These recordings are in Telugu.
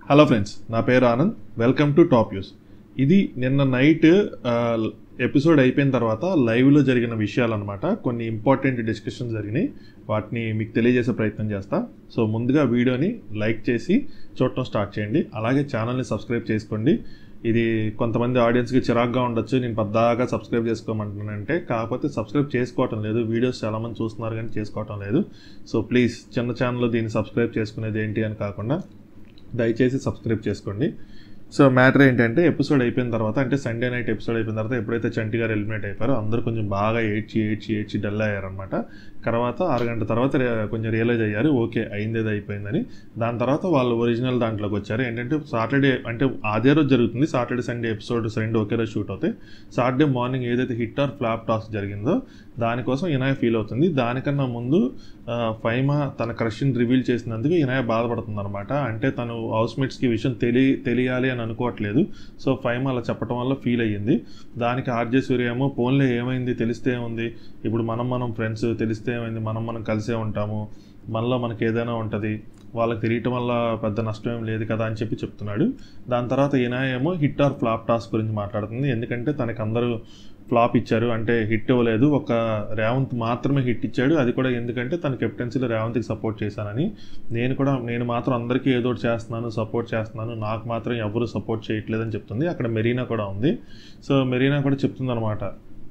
హలో ఫ్రెండ్స్ నా పేరు Anand welcome to top news ఇది నిన్న నైట్ ఎపిసోడ్ అయిపోయిన తర్వాత లైవ్లో జరిగిన విషయాలన్నమాట కొన్ని ఇంపార్టెంట్ డిస్కషన్స్ జరిగినాయి వాటిని మీకు తెలియజేసే ప్రయత్నం చేస్తా సో ముందుగా వీడియోని లైక్ చేసి చూడటం స్టార్ట్ చేయండి అలాగే ఛానల్ని సబ్స్క్రైబ్ చేసుకోండి ఇది కొంతమంది ఆడియన్స్కి చిరాగ్గా ఉండొచ్చు నేను పద్దాగా సబ్స్క్రైబ్ చేసుకోమంటున్నానంటే కాకపోతే సబ్స్క్రైబ్ చేసుకోవటం లేదు వీడియోస్ చాలామంది చూస్తున్నారు కానీ చేసుకోవటం లేదు సో ప్లీజ్ చిన్న ఛానల్లో దీన్ని సబ్స్క్రైబ్ చేసుకునేది ఏంటి అని కాకుండా దయచేసి సబ్స్క్రైబ్ చేసుకోండి సో మ్యాటర్ ఏంటంటే ఎపిసోడ్ అయిపోయిన తర్వాత అంటే సండే నైట్ ఎపిసోడ్ అయిపోయిన తర్వాత ఎప్పుడైతే చంటి గారు ఎలిమినేట్ అయిపోయారో అందరూ కొంచెం బాగా ఏడ్చి ఏడ్చి ఏడ్చి డల్ అయ్యారనమాట తర్వాత అరగంట తర్వాత రే- కొంచెం రియలైజ్ అయ్యారు ఓకే అయిందేది అయిపోయిందని దాని తర్వాత వాళ్ళు ఒరిజినల్ దాంట్లోకి వచ్చారు ఏంటంటే సాటర్డే అంటే అదే రోజు జరుగుతుంది సాటర్డే సండే ఎపిసోడ్స్ రెండు ఒకే రోజు షూట్ అవుతాయి సాటర్డే మార్నింగ్ ఏదైతే హిట్ ఆర్ ఫ్లాప్ టాస్క్ జరిగిందో దానికోసం ఇనాయ ఫీల్ అవుతుంది దానికన్నా ముందు ఆ, ఫైమా తన క్రష్ని రివీల్ చేసినందుకు ఇనాయ బాధపడుతుంది అనమాట అంటే తను హౌస్మేట్స్కి ఈ విషయం తెలి తెలియాలి అని అనుకోవట్లేదు సో ఫైమా అలా చెప్పడం వల్ల ఫీల్ అయ్యింది దానికి ఆర్జే సూర్య ఏమో పోన్లే ఏమైంది తెలిస్తే ఏముంది ఇప్పుడు మనం మనం ఫ్రెండ్స్ తెలిస్తే ఏమైంది మనం మనం కలిసే ఉంటాము మనలో మనకి ఏదైనా ఉంటుంది వాళ్ళకి తెలియటం వల్ల పెద్ద నష్టం ఏం లేదు కదా అని చెప్పి చెప్తున్నాడు దాని తర్వాత ఈయన ఏమో హిట్ ఆర్ ఫ్లాప్ టాస్క్ గురించి మాట్లాడుతుంది ఎందుకంటే తనకి అందరూ ఫ్లాప్ ఇచ్చారు అంటే హిట్ ఇవ్వలేదు ఒక రేవంత్ మాత్రమే హిట్ ఇచ్చాడు అది కూడా ఎందుకంటే తన కెప్టెన్సీలో రేవంత్కి సపోర్ట్ చేశానని నేను కూడా నేను మాత్రం అందరికీ ఏదో ఒకటి చేస్తున్నాను సపోర్ట్ చేస్తున్నాను నాకు మాత్రం ఎవరు సపోర్ట్ చేయట్లేదని చెప్తుంది అక్కడ మెరీనా కూడా ఉంది సో మెరీనా కూడా చెప్తుంది అనమాట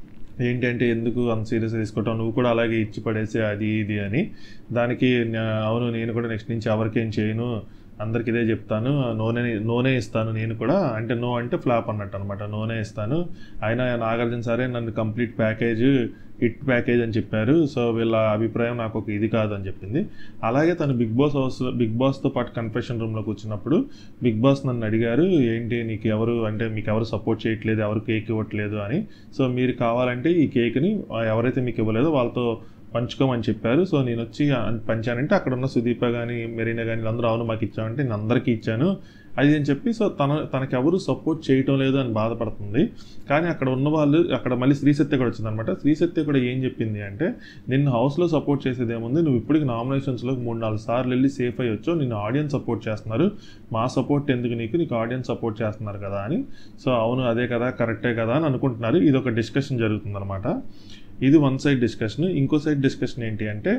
ఏంటంటే ఎందుకు అంత సీరియస్ తీసుకుంటావు నువ్వు కూడా అలాగే ఇచ్చి పడేసే అది ఇది అని దానికి నా- అవును నేను కూడా నెక్స్ట్ నుంచి ఎవరికేం చేయను అందరికి ఇదే చెప్తాను నూనె నూనె ఇస్తాను నేను కూడా అంటే నో అంటే ఫ్లాప్ అన్నట్టు అనమాట నూనె ఇస్తాను అయినా నాగార్జున సరే నన్ను కంప్లీట్ ప్యాకేజ్ హిట్ ప్యాకేజ్ అని చెప్పారు సో వీళ్ళ అభిప్రాయం నాకు ఒక ఇది కాదు అని చెప్పింది అలాగే తను బిగ్ బాస్ హౌస్ బిగ్ బాస్తో పాటు కన్ఫెషన్ రూమ్లో కూర్చున్నప్పుడు బిగ్ బాస్ నన్ను అడిగారు ఏంటి నీకు ఎవరు అంటే మీకు ఎవరు సపోర్ట్ చేయట్లేదు ఎవరు కేక్ ఇవ్వట్లేదు అని సో మీరు కావాలంటే ఈ కేక్ని ఎవరైతే మీకు ఇవ్వలేదో వాళ్ళతో పంచుకోమని చెప్పారు సో నేను వచ్చి అన్- పంచానంటే అక్కడ ఉన్న సుదీప కానీ మెరీనా కానీ వీళ్ళందరూ అవును మాకు ఇచ్చామంటే నేను అందరికీ ఇచ్చాను అది అని చెప్పి సో తన తనకి ఎవరు సపోర్ట్ చేయటం లేదు అని బాధపడుతుంది కానీ అక్కడ ఉన్న వాళ్ళు అక్కడ మళ్ళీ శ్రీసత్య కూడా వచ్చిందనమాట శ్రీసత్య కూడా ఏం చెప్పింది అంటే నిన్ను హౌస్లో సపోర్ట్ చేసేది ఏముంది నువ్వు ఇప్పటికి నామినేషన్స్లో మూడు నాలుగు సార్లు వెళ్ళి సేఫ్ అయ్యొచ్చు నిన్ను ఆడియన్స్ సపోర్ట్ చేస్తున్నారు మా సపోర్ట్ ఎందుకు నీకు నీకు ఆడియన్స్ సపోర్ట్ చేస్తున్నారు కదా అని సో అవును అదే కదా కరెక్టే కదా అని అనుకుంటున్నారు ఇది ఒక డిస్కషన్ జరుగుతుందన్నమాట ఇది వన్ సైడ్ డిస్కషన్ ఇంకో సైడ్ డిస్కషన్ ఏంటి అంటే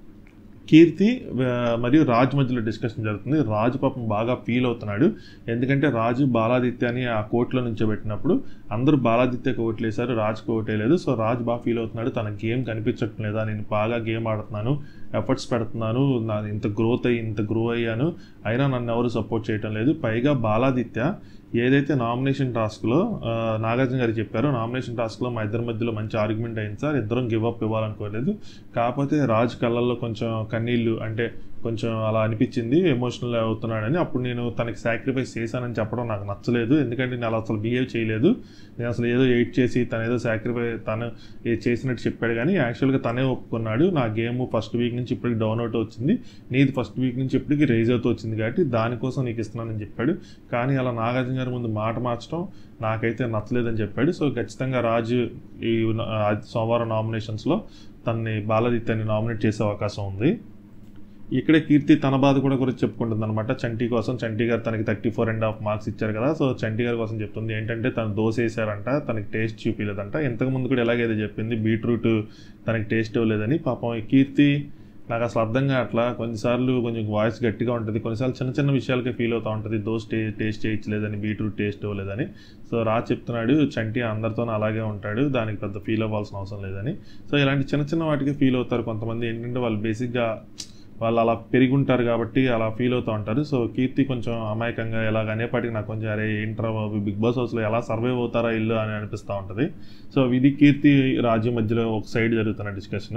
కీర్తి ఆ, మరియు రాజ్ మధ్యలో డిస్కషన్ జరుగుతుంది రాజు పాపం బాగా ఫీల్ అవుతున్నాడు ఎందుకంటే రాజు బాలాదిత్యని ఆ కోర్టులో నుంచోబెట్టినప్పుడు అందరూ బాలాదిత్యకి ఓట్లు వేశారు రాజుకి ఓటేయలేదు సో రాజు బాగా ఫీల్ అవుతున్నాడు తన గేమ్ కనిపించట్లేదా లేదా నేను బాగా గేమ్ ఆడుతున్నాను ఎఫర్ట్స్ పెడుతున్నాను నా ఇంత గ్రోత్ అయ్యి ఇంత గ్రో అయ్యాను అయినా నన్ను ఎవరు సపోర్ట్ చేయటం లేదు పైగా బాలాదిత్య ఏదైతే నామినేషన్ టాస్క్లో నాగార్జున గారు చెప్పారో నామినేషన్ టాస్క్లో మా ఇద్దరి మధ్యలో మంచి ఆర్గ్యుమెంట్ అయింది సార్ ఇద్దరం గివ్ అప్ ఇవ్వాలనుకోలేదు కాకపోతే రాజ్ కళ్ళల్లో కొంచెం కన్నీళ్ళు అంటే కొంచెం అలా అనిపించింది ఎమోషనల్ అవుతున్నాడని అప్పుడు నేను తనకి సాక్రిఫైస్ చేశానని చెప్పడం నాకు నచ్చలేదు ఎందుకంటే నేను అలా అసలు బిహేవ్ చేయలేదు నేను అసలు ఏదో ఎయిట్ చేసి తను ఏదో సాక్రిఫై తను ఏ చేసినట్టు చెప్పాడు కానీ యాక్చువల్గా తనే ఒప్పుకున్నాడు నా గేమ్ ఫస్ట్ వీక్ నుంచి ఇప్పటికి డౌన్ అవుట్ వచ్చింది నీది ఫస్ట్ వీక్ నుంచి ఇప్పటికి రైజ్ అవుతూ వచ్చింది కాబట్టి దానికోసం నీకు ఇస్తున్నానని చెప్పాడు కానీ అలా నాగార్జున గారి ముందు మాట మార్చడం నాకైతే నచ్చలేదని చెప్పాడు సో ఖచ్చితంగా రాజు ఈ ఆ, సోమవారం నామినేషన్స్లో తనని బాలదిత్యాన్ని నామినేట్ చేసే అవకాశం ఉంది ఇక్కడే కీర్తి తన బాధ కూడా గురించి చెప్పుకుంటుంది అనమాట చంటి కోసం చంటి గారు తనకి thirty four and half marks ఇచ్చారు కదా సో చంటి గారి కోసం చెప్తుంది ఏంటంటే తను దోశ వేసారంట తనకి టేస్ట్ చూపించలేదంట ఇంతకు ముందు కూడా ఎలాగైతే చెప్పింది బీట్రూట్ తనకి టేస్ట్ ఇవ్వలేదని పాపం ఈ కీర్తి నాకు అసలు అర్థం కావట్లా కొన్నిసార్లు కొంచెం వాయిస్ గట్టిగా ఉంటుంది కొన్నిసార్లు చిన్న చిన్న విషయాలకే ఫీల్ అవుతూ ఉంటుంది దోశ టే టేస్ట్ చేయట్లేదని బీట్రూట్ టేస్ట్ ఇవ్వలేదని సో రా చెప్తున్నాడు చంటి అందరితో అలాగే ఉంటాడు దానికి పెద్ద ఫీల్ అవ్వాల్సిన అవసరం లేదని సో ఇలాంటి చిన్న చిన్న వాటికి ఫీల్ అవుతారు కొంతమంది ఏంటంటే వాళ్ళు బేసిక్గా వాళ్ళు అలా పెరిగి ఉంటారు కాబట్టి అలా ఫీల్ అవుతూ ఉంటారు సో కీర్తి కొంచెం అమాయకంగా ఎలాగ అనేపాటికి నాకు కొంచెం అరే ఏంట్రా బాబు బిగ్ బాస్ హౌస్లో ఎలా సర్వైవ్ అవుతారా ఇల్లు అని అనిపిస్తూ ఉంటుంది సో ఇది కీర్తి రాజు మధ్యలో ఒక సైడ్ జరుగుతున్న డిస్కషన్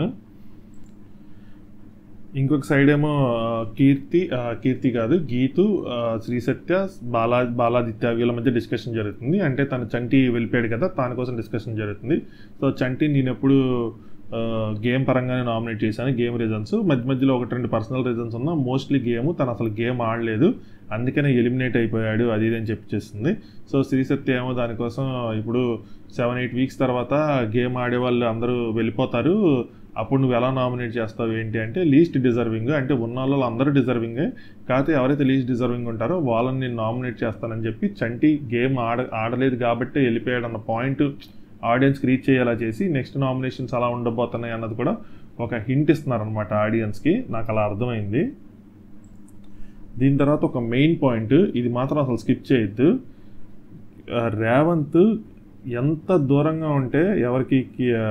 ఇంకొక సైడ్ ఏమో ఆ, కీర్తి ఆ, కీర్తి కాదు గీతు ఆ, శ్రీసత్య బాలా బాలాదిత్య వీళ్ళ మధ్య డిస్కషన్ జరుగుతుంది అంటే తను చంటి వెళ్ళిపోయాడు కదా దాని కోసం డిస్కషన్ జరుగుతుంది సో చంటి నేను ఎప్పుడు గేమ్ పరంగానే నామినేట్ చేశాను గేమ్ రీజన్స్ మధ్య మధ్యలో ఒకటి రెండు పర్సనల్ రీజన్స్ ఉన్నా మోస్ట్లీ గేమ్ తను అసలు గేమ్ ఆడలేదు అందుకనే ఎలిమినేట్ అయిపోయాడు అది ఇది అని చెప్పి చేస్తుంది సో శ్రీసత్య ఏమో దానికోసం ఇప్పుడు సెవెన్ ఎయిట్ వీక్స్ తర్వాత గేమ్ ఆడే వాళ్ళు అందరూ వెళ్ళిపోతారు అప్పుడు నువ్వు ఎలా నామినేట్ చేస్తావు ఏంటి అంటే లీస్ట్ డిజర్వింగ్ అంటే ఉన్న వాళ్ళు అందరూ డిజర్వింగే కాకపోతే ఎవరైతే లీస్ట్ డిజర్వింగ్ ఉంటారో వాళ్ళని నేను నామినేట్ చేస్తానని చెప్పి చంటి గేమ్ ఆడ ఆడలేదు కాబట్టి వెళ్ళిపోయాడు అన్న పాయింట్ ఆడియన్స్కి రీచ్ అయ్యేలా చేసి నెక్స్ట్ నామినేషన్స్ అలా ఉండబోతున్నాయి అన్నది కూడా ఒక హింట్ ఇస్తున్నారనమాట ఆడియన్స్కి నాకు అలా అర్థమైంది దీని తర్వాత ఒక మెయిన్ పాయింట్ ఇది మాత్రం అసలు స్కిప్ చేయొద్దు ఆ, రేవంత్ ఎంత దూరంగా ఉంటే ఎవరికి కి- ఆ,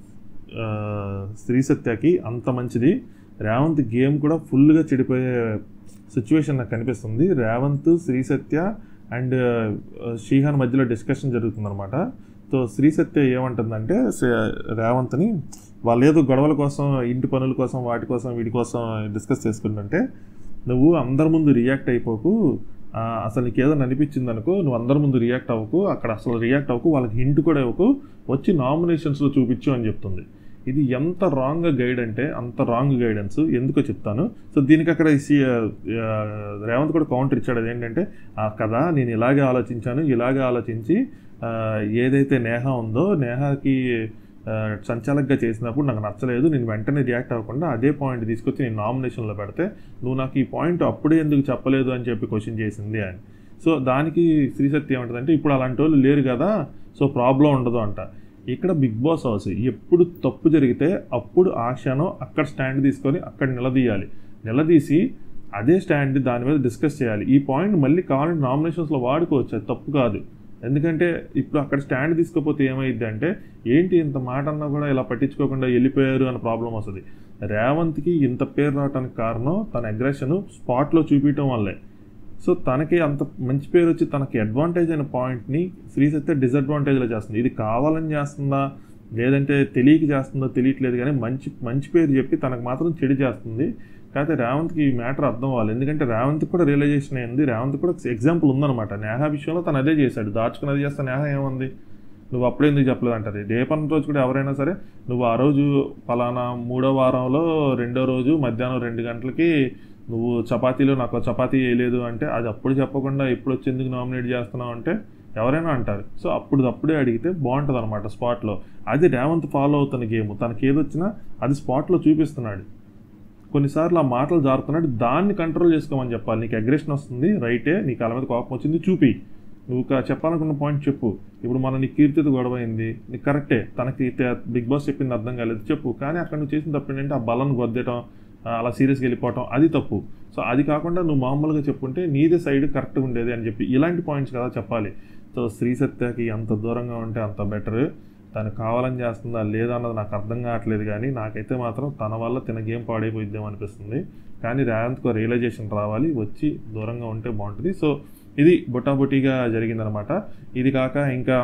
ఆ, శ్రీ సత్యకి అంత మంచిది రేవంత్ గేమ్ కూడా ఫుల్గా చెడిపోయే సిచ్యువేషన్ నాకు కనిపిస్తుంది రేవంత్ శ్రీ సత్య అండ్ శ్రీహాన్ మధ్యలో డిస్కషన్ జరుగుతుందన్నమాట సో శ్రీ సత్య ఏమంటుందంటే స- రేవంత్ని వాళ్ళు ఏదో గొడవల కోసం ఇంటి పనుల కోసం వాటి కోసం వీటి కోసం డిస్కస్ చేసుకుంటుంటే నువ్వు అందరి ముందు రియాక్ట్ అయిపోకు ఆ, అసలు నీకు ఏదైనా అనిపించింది అనుకో నువ్వు అందరి ముందు రియాక్ట్ అవ్వకు అక్కడ అసలు రియాక్ట్ అవ్వకు వాళ్ళకి హింట్ కూడా ఇవ్వకు వచ్చి నామినేషన్స్లో చూపించు అని చెప్తుంది ఇది ఎంత రాంగ్ గైడ్ అంటే అంత రాంగ్ గైడెన్స్ ఎందుకో చెప్తాను సో దీనికి అక్కడ ఈ సి- ఆ, రేవంత్ కూడా కౌంటర్ ఇచ్చాడు అదేంటంటే "ఆ, కదా నేను ఇలాగే ఆలోచించాను ఇలాగే ఆలోచించి ఆ, ఏదైతే నేహ ఉందో నేహాకి ఆ, సంచాలకగా చేసినప్పుడు నాకు నచ్చలేదు నేను వెంటనే రియాక్ట్ అవ్వకుండా అదే పాయింట్ తీసుకొచ్చి నేను నామినేషన్లో పెడితే నువ్వు నాకు ఈ పాయింట్ అప్పుడే ఎందుకు చెప్పలేదు అని చెప్పి క్వశ్చన్ చేసింది అని సో దానికి శ్రీ సత్య ఏమంటుందంటే ఇప్పుడు అలాంటి వాళ్ళు లేరు కదా సో ప్రాబ్లం ఉండదు అంట ఇక్కడ బిగ్ బాస్ హౌస్ ఎప్పుడు తప్పు జరిగితే అప్పుడు ఆ క్షణం అక్కడ స్టాండ్ తీసుకొని అక్కడ నిలదీయాలి నిలదీసి అదే స్టాండ్ దాని మీద డిస్కస్ చేయాలి ఈ పాయింట్ మళ్ళీ కావాలంటే నామినేషన్స్లో వాడుకోవచ్చు అది తప్పు కాదు ఎందుకంటే ఇప్పుడు అక్కడ స్టాండ్ తీసుకోకపోతే ఏమైంది అంటే ఏంటి ఇంత మాట అన్నా కూడా ఇలా పట్టించుకోకుండా వెళ్ళిపోయారు అన్న ప్రాబ్లం వస్తుంది రేవంత్కి ఇంత పేరు రావడానికి కారణం తన అగ్రెషన్ స్పాట్లో చూపించడం వల్లే సో తనకి అంత మంచి పేరు వచ్చి తనకి అడ్వాంటేజ్ అయిన పాయింట్ని శ్రీ సత్య డిసడ్వాంటేజ్లో చేస్తుంది ఇది కావాలని చేస్తుందా లేదంటే తెలియక చేస్తుందో తెలియట్లేదు కానీ మంచి మంచి పేరు చెప్పి తనకు మాత్రం చెడు చేస్తుంది కాకపోతే రేవంత్కి ఈ మ్యాటర్ అర్థం అవ్వాలి ఎందుకంటే రేవంత్ కూడా రియలైజేషన్ అయింది రేవంత్ కూడా ఎగ్జాంపుల్ ఉందన్నమాట నేహ విషయంలో తను అదే చేశాడు దాచుకున్నది చేస్తే నేహ ఏముంది నువ్వు అప్పుడే ఎందుకు చెప్పలేదు అంటారు రేపటి రోజు కూడా ఎవరైనా సరే నువ్వు ఆ రోజు పలానా మూడో వారంలో రెండో రోజు మధ్యాహ్నం రెండు గంటలకి నువ్వు చపాతీలో నాకు చపాతీ వేయలేదు అంటే అది అప్పుడు చెప్పకుండా ఇప్పుడు వచ్చి ఎందుకు నామినేట్ చేస్తున్నావు అంటే ఎవరైనా అంటారు సో అప్పుడు అప్పుడే అడిగితే బాగుంటుంది అనమాట స్పాట్లో అది రేవంత్ ఫాలో అవుతున్న గేమ్ తనకి ఏదొచ్చినా అది స్పాట్లో చూపిస్తున్నాడు కొన్నిసార్లు ఆ మాటలు జారుతున్నాడు దాన్ని కంట్రోల్ చేసుకోమని చెప్పాలి నీకు అగ్రెషన్ వస్తుంది రైటే నీకు అలా మీద కోపం వచ్చింది చూపి నువ్వు ఒక చెప్పాలనుకున్న పాయింట్ చెప్పు ఇప్పుడు మన నీ కీర్తితో గొడవ అయింది నీకు కరెక్టే తనకి తే- బిగ్ బాస్ చెప్పింది అర్థం కాలేదు చెప్పు కానీ అక్కడ నువ్వు చేసిన తప్పు ఏంటంటే ఆ బలను గొద్దటం ఆ, అలా సీరియస్గా వెళ్ళిపోవటం అది తప్పు సో అది కాకుండా నువ్వు మామూలుగా చెప్పుంటే నీదే సైడ్ కరెక్ట్గా ఉండేది అని చెప్పి ఇలాంటి పాయింట్స్ కదా చెప్పాలి సో శ్రీ సత్యకి ఎంత దూరంగా ఉంటే అంత బెటర్ తను కావాలని చేస్తుందా లేదా అన్నది నాకు అర్థం కావట్లేదు కానీ నాకైతే మాత్రం తన వల్ల తిన గేమ్ పాడైపోయిద్దాం అనిపిస్తుంది కానీ రేవంత్కు రియలైజేషన్ రావాలి వచ్చి దూరంగా ఉంటే బాగుంటుంది సో ఇది బొటాబొటీగా జరిగిందనమాట ఇది కాక ఇంకా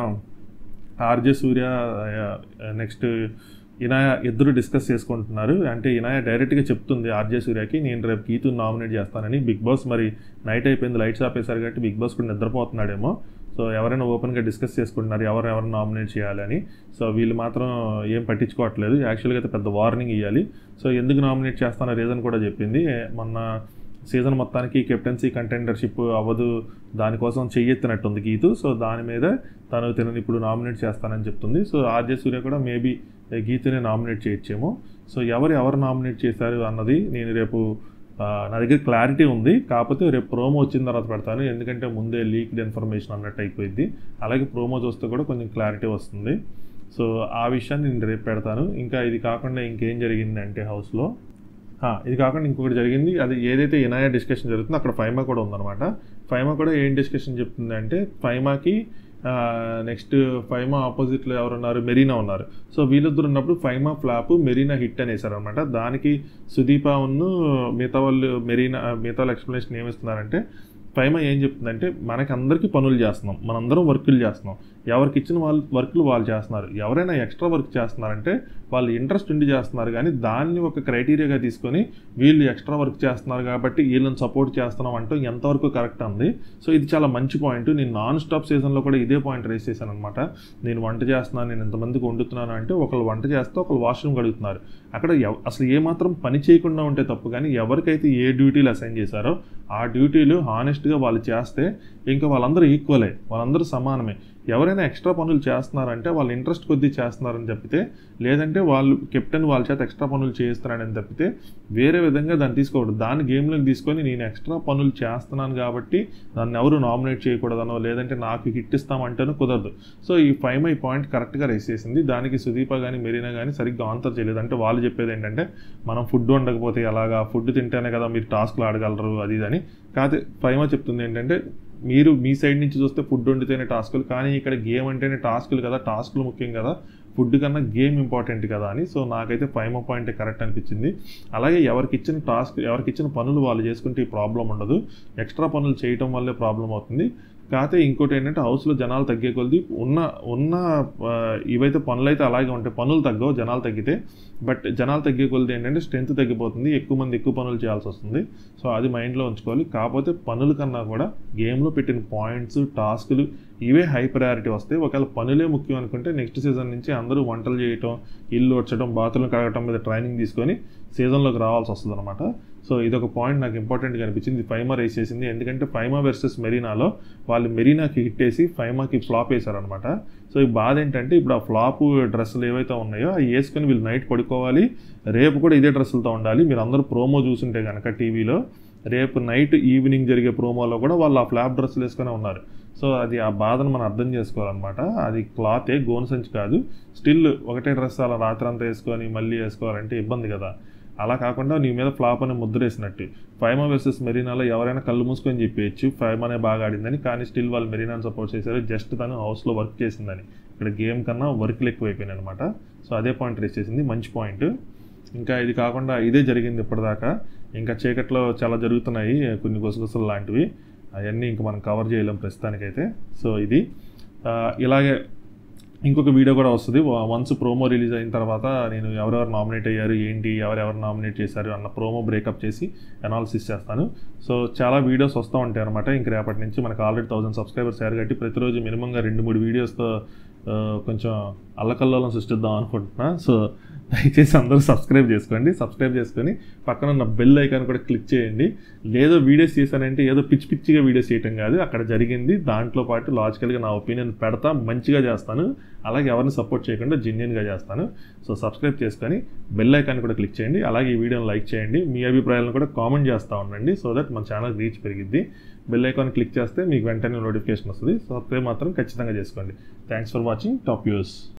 ఆర్జే సూర్య నెక్స్ట్ ఇనాయ ఇద్దరు డిస్కస్ చేసుకుంటున్నారు అంటే ఇనాయ డైరెక్ట్గా చెప్తుంది ఆర్జే సూర్యకి నేను రేపు గీతుని నామినేట్ చేస్తానని బిగ్ బాస్ మరి నైట్ అయిపోయింది లైట్స్ ఆపేశారు కాబట్టి బిగ్ బాస్ కూడా నిద్రపోతున్నాడేమో సో ఎవరైనా ఓపెన్గా డిస్కస్ చేసుకుంటున్నారు ఎవరు ఎవరు నామినేట్ చేయాలని సో వీళ్ళు మాత్రం ఏం పట్టించుకోవట్లేదు యాక్చువల్గా అయితే పెద్ద వార్నింగ్ ఇవ్వాలి సో ఎందుకు నామినేట్ చేస్తానో రీజన్ కూడా చెప్పింది మొన్న సీజన్ మొత్తానికి కెప్టెన్సీ కంటెండర్షిప్ అవ్వదు దానికోసం చెయ్యెత్తినట్టుంది గీతు సో దాని మీద తను తినని ఇప్పుడు నామినేట్ చేస్తానని చెప్తుంది సో ఆర్జే సూర్య కూడా మేబీ గీతునే నామినేట్ చేయొచ్చేమో సో ఎవరు ఎవరు నామినేట్ చేశారు అన్నది నేను రేపు ఆ, నా దగ్గర క్లారిటీ ఉంది కాకపోతే రేపు ప్రోమో వచ్చిన తర్వాత పెడతాను ఎందుకంటే ముందే లీక్డ్ ఇన్ఫర్మేషన్ అన్నట్టు అయిపోయింది అలాగే ప్రోమో చూస్తే కూడా కొంచెం క్లారిటీ వస్తుంది సో ఆ విషయాన్ని నేను రేపు పెడతాను ఇంకా ఇది కాకుండా ఇంకేం జరిగింది అంటే హౌస్లో ఆ, ఇది కాకుండా ఇంకొకటి జరిగింది అది ఏదైతే ఇనాయా డిస్కషన్ జరుగుతుందో అక్కడ ఫైమా కూడా ఉందన్నమాట ఫైమా కూడా ఏం డిస్కషన్ చెప్తుంది అంటే ఫైమాకి నెక్స్ట్ ఫైమా ఆపోజిట్లో ఎవరు ఉన్నారు మెరీనా ఉన్నారు సో వీళ్ళిద్దరు ఉన్నప్పుడు ఫైమా ఫ్లాప్ మెరీనా హిట్ అనేసారు అనమాట దానికి సుదీప ఉన్ను మిగతా వాళ్ళు మెరీనా మిగతా వాళ్ళు ఎక్స్ప్లెనేషన్ ఏమిస్తున్నారంటే ఫైమా ఏం చెప్తుందంటే మనకి అందరికీ పనులు చేస్తున్నాం మనందరం వర్కులు చేస్తున్నాం ఎవరికి ఇచ్చిన వాళ్ళు వర్కులు వాళ్ళు చేస్తున్నారు ఎవరైనా ఎక్స్ట్రా వర్క్ చేస్తున్నారంటే వాళ్ళు ఇంట్రెస్ట్ ఉండి చేస్తున్నారు కానీ దాన్ని ఒక క్రైటీరియాగా తీసుకొని వీళ్ళు ఎక్స్ట్రా వర్క్ చేస్తున్నారు కాబట్టి వీళ్ళని సపోర్ట్ చేస్తున్నాం అంటూ ఎంతవరకు కరెక్ట్ ఉంది సో ఇది చాలా మంచి పాయింట్ నేను నాన్ స్టాప్ సీజన్లో కూడా ఇదే పాయింట్ రేస్ చేశాను అనమాట నేను వంట చేస్తున్నాను నేను ఎంతమందికి వండుతున్నాను అంటే ఒకళ్ళు వంట చేస్తే ఒకళ్ళు వాష్రూమ్ కడుగుతున్నారు అక్కడ ఎవ- అసలు ఏమాత్రం పని చేయకుండా ఉంటే తప్పు కానీ ఎవరికైతే ఏ డ్యూటీలు అసైన్ చేశారో ఆ డ్యూటీలు హానెస్ట్గా వాళ్ళు చేస్తే ఇంకా వాళ్ళందరూ ఈక్వలే వాళ్ళందరూ సమానమే ఎవరైనా ఎక్స్ట్రా పనులు చేస్తున్నారంటే వాళ్ళు ఇంట్రెస్ట్ కొద్దీ చేస్తున్నారని తప్పితే లేదంటే వాళ్ళు కెప్టెన్ వాళ్ళ చేత ఎక్స్ట్రా పనులు చేస్తున్నారని తప్పితే వేరే విధంగా దాన్ని తీసుకోకూడదు దాన్ని గేమ్లోకి తీసుకొని నేను ఎక్స్ట్రా పనులు చేస్తున్నాను కాబట్టి దాన్ని ఎవరు నామినేట్ చేయకూడదనో లేదంటే నాకు హిట్ ఇస్తామంటేనో కుదరదు సో ఈ ఫైవ్ మై పాయింట్ కరెక్ట్గా రైస్ చేసింది దానికి సుదీప కానీ మెరీనా కానీ సరిగ్గా ఆన్సర్ చేయలేదు అంటే వాళ్ళు చెప్పేది ఏంటంటే మనం ఫుడ్ వండకపోతే ఎలాగా ఫుడ్ తింటేనే కదా మీరు టాస్క్లు ఆడగలరు అది ఇది అని కాకపోతే ఫైమా చెప్తుంది ఏంటంటే మీరు మీ సైడ్ నుంచి చూస్తే ఫుడ్ వండితేనే టాస్కులు కానీ ఇక్కడ గేమ్ అంటేనే టాస్కులు కదా టాస్కులు ముఖ్యం కదా ఫుడ్ కన్నా గేమ్ ఇంపార్టెంట్ కదా అని సో నాకైతే ఫైవ్ పాయింట్ కరెక్ట్ అనిపించింది అలాగే ఎవరికి ఇచ్చిన టాస్క్ ఎవరికి ఇచ్చిన పనులు వాళ్ళు చేసుకుంటే ఈ ప్రాబ్లం ఉండదు ఎక్స్ట్రా పనులు చేయటం వల్లే ప్రాబ్లం అవుతుంది కాకపోతే ఇంకోటి ఏంటంటే హౌస్లో జనాలు తగ్గే కొద్ది ఉన్న ఉన్న ఆ, ఇవైతే పనులు అయితే అలాగే ఉంటాయి పనులు తగ్గవు జనాలు తగ్గితే బట్ జనాలు తగ్గే కొద్ది ఏంటంటే స్ట్రెంత్ తగ్గిపోతుంది ఎక్కువ మంది ఎక్కువ పనులు చేయాల్సి వస్తుంది సో అది మైండ్లో ఉంచుకోవాలి కాకపోతే పనుల కన్నా కూడా గేమ్లో పెట్టిన పాయింట్స్ టాస్కులు ఇవే హై ప్రయారిటీ వస్తాయి ఒకవేళ పనులే ముఖ్యం అనుకుంటే నెక్స్ట్ సీజన్ నుంచి అందరూ వంటలు చేయటం ఇల్లు వచ్చడం బాత్రూమ్ కడగటం మీద ట్రైనింగ్ తీసుకొని సీజన్లోకి రావాల్సి వస్తుంది అనమాట సో ఇదొక పాయింట్ నాకు ఇంపార్టెంట్గా అనిపించింది ఫైమా రేస్ చేసింది ఎందుకంటే ఫైమా వర్సెస్ మెరీనాలో వాళ్ళు మెరీనాకి హిట్ వేసి ఫైమాకి ఫ్లాప్ వేశారనమాట సో ఈ బాధ ఏంటంటే ఇప్పుడు ఆ ఫ్లాప్ డ్రెస్సులు ఏవైతే ఉన్నాయో అవి వేసుకొని వీళ్ళు నైట్ పడుకోవాలి రేపు కూడా ఇదే డ్రెస్సులతో ఉండాలి మీరు అందరూ ప్రోమో చూసుంటే కనుక టీవీలో రేపు నైట్ ఈవినింగ్ జరిగే ప్రోమోలో కూడా వాళ్ళు ఆ ఫ్లాప్ డ్రెస్సులు వేసుకొని ఉన్నారు సో అది ఆ బాధను మనం అర్థం చేసుకోవాలన్నమాట అది క్లాతే గోన్ సంచి కాదు స్టిల్ ఒకటే డ్రెస్ అలా రాత్రి అంతా వేసుకొని మళ్ళీ వేసుకోవాలంటే ఇబ్బంది కదా అలా కాకుండా నీ మీద ఫ్లాప్ అని ముద్ర వేసినట్టు ఫైమా వర్సెస్ మెరీనాలో ఎవరైనా కళ్ళు మూసుకొని చెప్పేయచ్చు ఫైమానే బాగా ఆడిందని కానీ స్టిల్ వాళ్ళు మెరీనాని సపోర్ట్ చేశారు జస్ట్ తను హౌస్లో వర్క్ చేసిందని ఇక్కడ గేమ్ కన్నా వర్క్లు ఎక్కువైపోయినాయి అనమాట సో అదే పాయింట్ రేస్ చేసింది మంచి పాయింట్ ఇంకా ఇది కాకుండా ఇదే జరిగింది ఇప్పటిదాకా ఇంకా చీకట్లో చాలా జరుగుతున్నాయి కొన్ని గుసగుసలు లాంటివి అవన్నీ ఇంకా మనం కవర్ చేయలేం ప్రస్తుతానికైతే సో ఇది ఆ, ఇలాగే ఇంకొక వీడియో కూడా వస్తుంది వన్స్ ప్రోమో రిలీజ్ అయిన తర్వాత నేను ఎవరెవరు నామినేట్ అయ్యారు ఏంటి ఎవరెవరు నామినేట్ చేశారు అన్న ప్రోమో బ్రేకప్ చేసి అనాలిసిస్ చేస్తాను సో చాలా వీడియోస్ వస్తూ ఉంటాయి అనమాట ఇంక రేపటి నుంచి మనకు ఆల్రెడీ థౌసండ్ సబ్స్క్రైబర్స్ అయ్యారు కాబట్టి ప్రతిరోజు మినిమంగా రెండు మూడు వీడియోస్తో ఆ, కొంచెం అల్లకల్లోలం సృష్టిద్దాం అనుకుంటున్నా సో దయచేసి అందరూ సబ్స్క్రైబ్ చేసుకోండి సబ్స్క్రైబ్ చేసుకొని పక్కన ఉన్న బెల్ ఐకాన్ కూడా క్లిక్ చేయండి లేదో వీడియోస్ చేశానంటే ఏదో పిచ్చి పిచ్చిగా వీడియోస్ చేయటం కాదు అక్కడ జరిగింది దాంట్లో పాటు లాజికల్గా నా ఒపీనియన్ పెడతా మంచిగా చేస్తాను అలాగే ఎవరిని సపోర్ట్ చేయకుండా జెన్యున్గా చేస్తాను సో సబ్స్క్రైబ్ చేసుకొని బెల్ ఐకాన్ కూడా క్లిక్ చేయండి అలాగే ఈ వీడియోని లైక్ చేయండి మీ అభిప్రాయాలను కూడా కామెంట్ చేస్తూ ఉండండి సో దట్ మన ఛానల్ రీచ్ పెరిగిద్ది బెల్ ఐకాన్ క్లిక్ చేస్తే మీకు వెంటనే నోటిఫికేషన్ వస్తుంది సబ్స్క్రైబ్ మాత్రం ఖచ్చితంగా చేసుకోండి thanks for watching top use